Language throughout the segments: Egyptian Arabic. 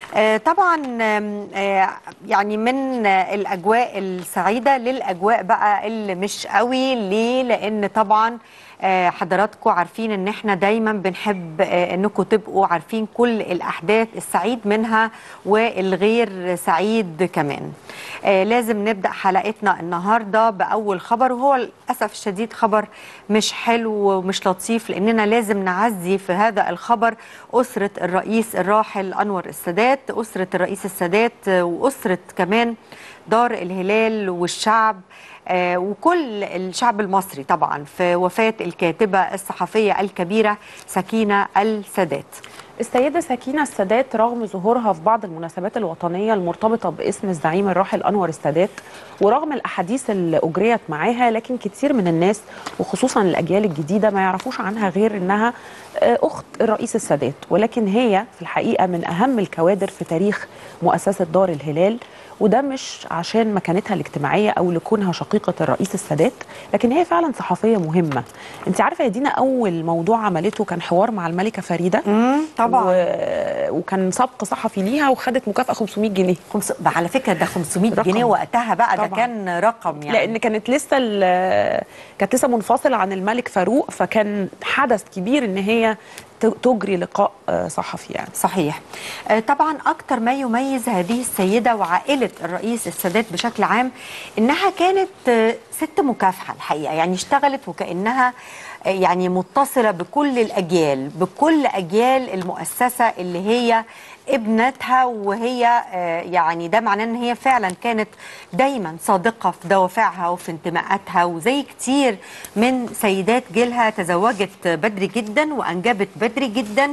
آه، طبعا آم، آه، يعني من آه، الاجواء السعيده للاجواء بقى اللي مش قوي ليه لان طبعا آه، حضراتكم عارفين ان احنا دايما بنحب آه، انكم تبقوا عارفين كل الاحداث السعيد منها والغير سعيد كمان آه، لازم نبدا حلقتنا النهارده باول خبر وهو للاسف الشديد خبر مش حلو ومش لطيف لاننا لازم نعزي في هذا الخبر اسره الرئيس الراحل انور السادات اسره الرئيس السادات آه، واسره كمان دار الهلال والشعب آه، وكل الشعب المصري طبعا في وفاه الكاتبه الصحفيه الكبيره سكينه السادات السيدة سكينة السادات رغم ظهورها في بعض المناسبات الوطنية المرتبطة باسم الزعيم الراحل أنور السادات ورغم الأحاديث اللي أجريت معاها لكن كتير من الناس وخصوصا الأجيال الجديدة ما يعرفوش عنها غير إنها آه، أخت الرئيس السادات ولكن هي في الحقيقة من أهم الكوادر في تاريخ مؤسسة دار الهلال وده مش عشان مكانتها الاجتماعية أو لكونها شقيقة الرئيس السادات لكن هي فعلا صحفية مهمة انت عارفة يا دينا أول موضوع عملته كان حوار مع الملكة فريدة طبعا و... وكان سبق صحفي ليها وخدت مكافأة 500 جنيه خمس... على فكره ده 500 رقم. جنيه وقتها بقى ده طبعاً. كان رقم يعني لان كانت لسه ال- كانت لسه منفصله عن الملك فاروق فكان حدث كبير ان هي ت- تجري لقاء آه، صحفي يعني صحيح آه، طبعا اكتر ما يميز هذه السيده وعائله الرئيس السادات بشكل عام انها كانت آه، ست مكافحه الحقيقه يعني اشتغلت وكانها آه، يعني متصله بكل الاجيال بكل اجيال المؤسسه اللي هي ابنتها وهي آه، يعني ده معناه ان هي فعلا كانت دايما صادقه في دوافعها وفي انتماءاتها وزي كتير من سيدات جيلها تزوجت بدري جدا وانجبت بدري جدا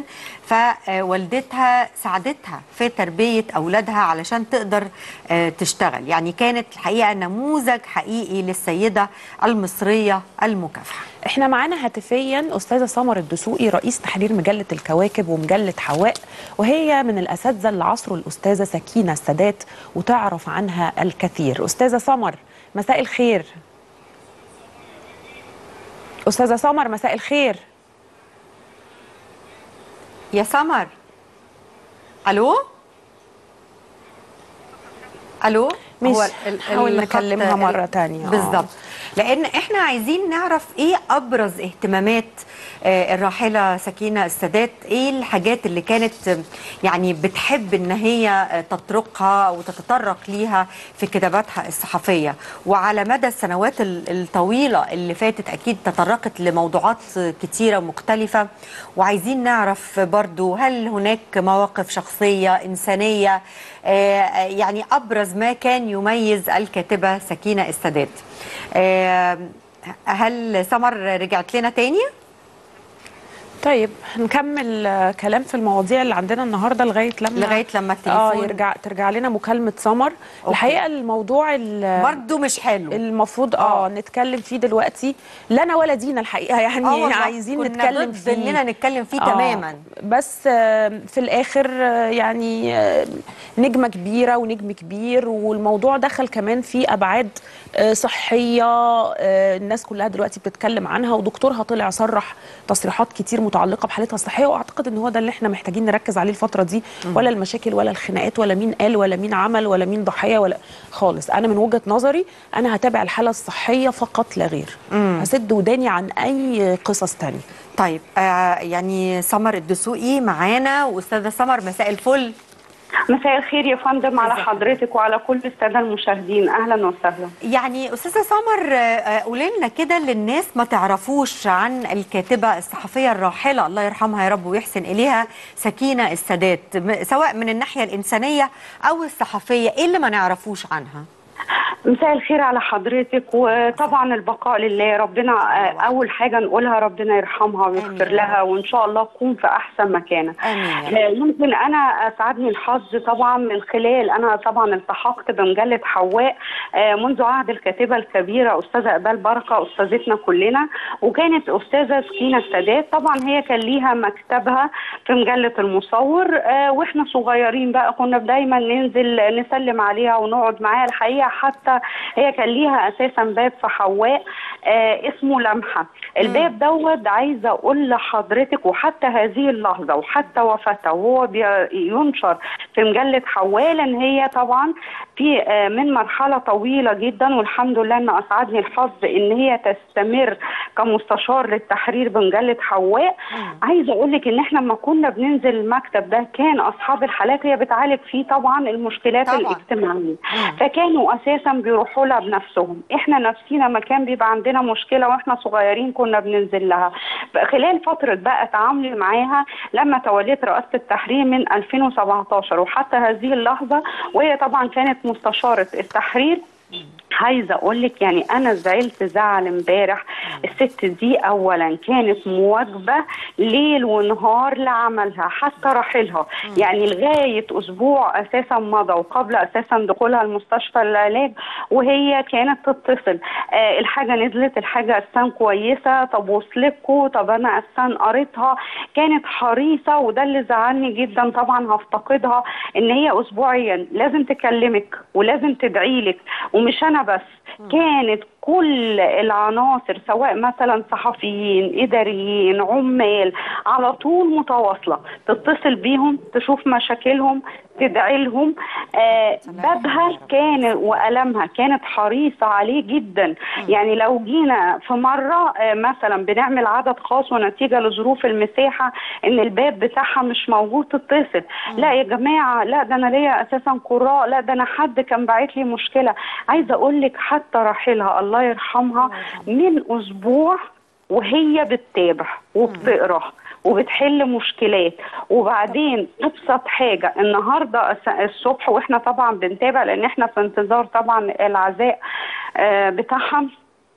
فوالدتها ساعدتها في تربيه اولادها علشان تقدر آه، تشتغل يعني كانت الحقيقه نموذج حقيقي للسيده المصريه المكافحه احنا معانا هاتفيا استاذه سمر الدسوقي رئيس تحرير مجله الكواكب ومجله حواء وهي من الاساتذه اللي عصروا الاستاذه سكينه السادات وتعرف عنها الكثير استاذه سمر مساء الخير استاذه سمر مساء الخير يا سمر الو الو مش ال- حاول الخط- نكلمها ال- مرة تانية، آه. بالظبط لان احنا عايزين نعرف ايه ابرز اهتمامات آه، الراحله سكينه السادات ايه الحاجات اللي كانت آه، يعني بتحب ان هي آه، تطرقها وتتطرق ليها في كتاباتها الصحفيه وعلى مدى السنوات ال- الطويله اللي فاتت اكيد تطرقت لموضوعات كتيره ومختلفه وعايزين نعرف برضو هل هناك مواقف شخصيه انسانيه آه، آه، يعني ابرز ما كان يميز الكاتبه سكينه السادات آه، هل سمر رجعت لنا تاني؟ طيب هنكمل آه، كلام في المواضيع اللي عندنا النهارده لغايه لما لغايه لما اه التليفون يرجع ترجع لنا مكالمه سمر الحقيقه الموضوع ال- برضو مش حلو المفروض اه نتكلم فيه دلوقتي لا انا ولا دينا الحقيقه يعني آه والله، عايزين كنا نتكلم ضد فيه إننا نتكلم فيه آه، تماماً. بس آه، في الاخر آه، يعني آه، نجمه كبيره ونجم كبير والموضوع دخل كمان في ابعاد آه، صحيه آه، الناس كلها دلوقتي بتتكلم عنها ودكتورها طلع صرح تصريحات كتير متعلقه بحالتها الصحيه واعتقد ان هو ده اللي احنا محتاجين نركز عليه الفتره دي مم. ولا المشاكل ولا الخناقات ولا مين قال ولا مين عمل ولا مين ضحيه ولا خالص انا من وجهه نظري انا هتابع الحاله الصحيه فقط لا غير مم. هسد وداني عن اي قصص تانية طيب آه يعني سمر الدسوقي معانا واستاذه سمر مساء الفل مساء الخير يا فندم على حضرتك وعلى كل الساده المشاهدين اهلا وسهلا يعني استاذه سمر آه، آه، قولي لنا كده للناس ما تعرفوش عن الكاتبه الصحفيه الراحله الله يرحمها يا رب ويحسن اليها سكينه السادات م- سواء من الناحيه الانسانيه او الصحفيه ايه اللي ما نعرفوش عنها مساء الخير على حضرتك وطبعا البقاء لله ربنا آه، اول حاجه نقولها ربنا يرحمها ويغفر لها وان شاء الله تكون في احسن مكانه امين آه، يمكن انا اسعدني الحظ طبعا من خلال انا طبعا التحقت بمجله حواء آه، منذ عهد الكاتبه الكبيره استاذه اقبال بركه استاذتنا كلنا وكانت استاذه سكينه السادات طبعا هي كان ليها مكتبها في مجله المصور آه، واحنا صغيرين بقى كنا دايما ننزل نسلم عليها ونقعد معاها الحقيقه حتى لها هي كان ليها اساسا باب في حواء آه اسمه لمحه الباب دوت عايزه اقول لحضرتك وحتى هذه اللحظه وحتى وفاتها وهو بينشر في مجله حواء لان هي طبعا في آه من مرحله طويله جدا والحمد لله ان اسعدني الحظ ان هي تستمر كمستشار للتحرير بمجله حواء عايزه اقول لك ان احنا لما كنا بننزل المكتب ده كان اصحاب الحالات هي بتعالج فيه طبعا المشكلات طبعاً. الاجتماعيه فكانوا اساسا بيروحوا لها بنفسهم احنا نفسينا ما كان بيبقى عندنا مشكله واحنا صغيرين كنا بننزل لها خلال فتره بقى تعاملي معاها لما توليت رئاسه التحرير من 2017 وحتى هذه اللحظه وهي طبعا كانت مستشاره التحرير عايزه اقول لك يعني انا زعلت زعل امبارح الست دي اولا كانت مواجبه ليل ونهار لعملها حتى رحيلها يعني لغايه اسبوع اساسا مضى وقبل اساسا دخولها المستشفى للعلاج وهي كانت تتصل آه الحاجه نزلت الحاجه اساسا كويسه طب وصلتكوا طب انا اساسا قريتها كانت حريصه وده اللي زعلني جدا طبعا هفتقدها ان هي اسبوعيا لازم تكلمك ولازم تدعي لك ومش انا بس كانت كل العناصر سواء مثلا صحفيين اداريين عمال على طول متواصله تتصل بيهم تشوف مشاكلهم تدعي لهم آه بابها كان وألمها كانت حريصة عليه جدا يعني لو جينا في مرة آه مثلا بنعمل عدد خاص ونتيجة لظروف المساحة ان الباب بتاعها مش موجود تتصل لا يا جماعة لا ده انا ليا اساسا قراء لا ده انا حد كان باعت لي مشكلة عايزة اقول لك حتى راحلها الله يرحمها من اسبوع وهي بتتابع وبتقرا وبتحل مشكلات وبعدين ابسط حاجه النهارده الس- الصبح واحنا طبعا بنتابع لان احنا في انتظار طبعا العزاء آه، بتاعها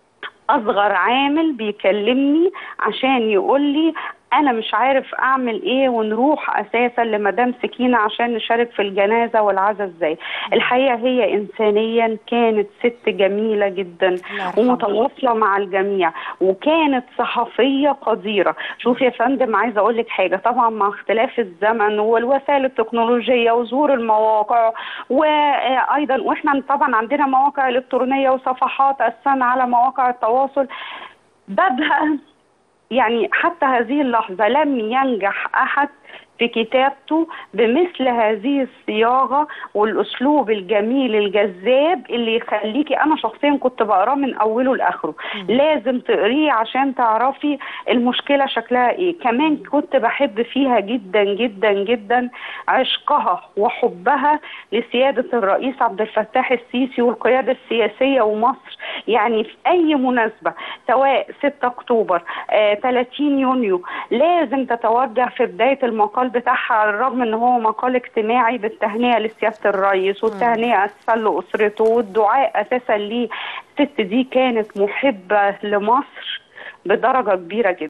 اصغر عامل بيكلمني عشان يقول لي انا مش عارف اعمل ايه ونروح اساسا لمدام سكينه عشان نشارك في الجنازه والعزاء ازاي الحقيقه هي انسانيا كانت ست جميله جدا الله يرحمها. ومتواصله مع الجميع وكانت صحفيه قديره شوف يا فندم عايزه اقول لك حاجه طبعا مع اختلاف الزمن والوسائل التكنولوجيه وظهور المواقع وايضا واحنا طبعا عندنا مواقع الكترونيه وصفحات اساسا على مواقع التواصل بابها يعني حتى هذه اللحظة لم ينجح أحد في كتابته بمثل هذه الصياغة والأسلوب الجميل الجذاب اللي يخليكي أنا شخصيا كنت بقراه من أوله لآخره لازم تقريه عشان تعرفي المشكلة شكلها إيه كمان كنت بحب فيها جدا جدا جدا عشقها وحبها لسيادة الرئيس عبد الفتاح السيسي والقيادة السياسية ومصر يعني في أي مناسبة سواء 6 أكتوبر آه 30 يونيو لازم تتوجه في بداية المقال بتاعها على الرغم ان هو مقال اجتماعي بالتهنئة لسيادة الرئيس والتهنئة اساسا لأسرته والدعاء اساسا ليه الست دي كانت محبة لمصر بدرجة كبيرة جدا